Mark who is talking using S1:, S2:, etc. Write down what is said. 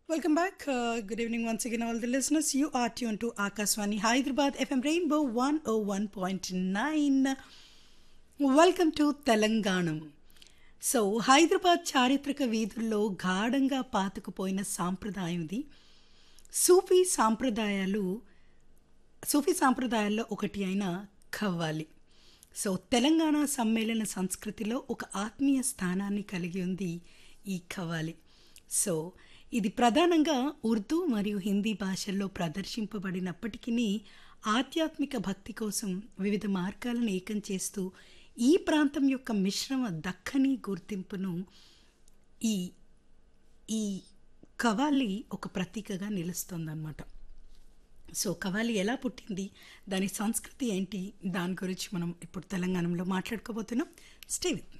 S1: Welcome back. Uh, good evening once again, all the listeners. You are tuned to Akaswani Hyderabad FM Rainbow 101.9. Welcome to Telanganam so Hyderabad చారిత్రక వీధుల్లో గాఢంగా పాతుకుపోయిన సాంప్రదాయం ఇది సూఫీ సాంప్రదాయాలు సూఫీ సాంప్రదాయాల్లో ఒకటి అయిన ఖవ్వాలి సో తెలంగాణ సమ్మేళన సంస్కృతిలో ఒక ఆత్మీయ స్థానాన్ని కలిగి ఉంది ఈ ఖవ్వాలి సో ఇది ప్రధానంగా ఉర్దూ మరియు హిందీ భాషల్లో ప్రదర్శింపబడినప్పటికీ ఆధ్యాత్మిక భక్తి కోసం వివిధ మార్గాలను ఏకం చేస్తూ ఈ ప్రాంతం యొక్క మిశ్రమ దక్కని గుర్తింపును ఈ ఈ కవాలి ఒక ప్రతీకగా నిలుస్తుందన్నమాట సో కవాలి ఎలా పుట్టింది దాని సంస్కృతి ఏంటి దాని గురించి మనం ఇప్పుడు తెలంగాణలో మాట్లాడుకోబోతున్నాం స్టే విత్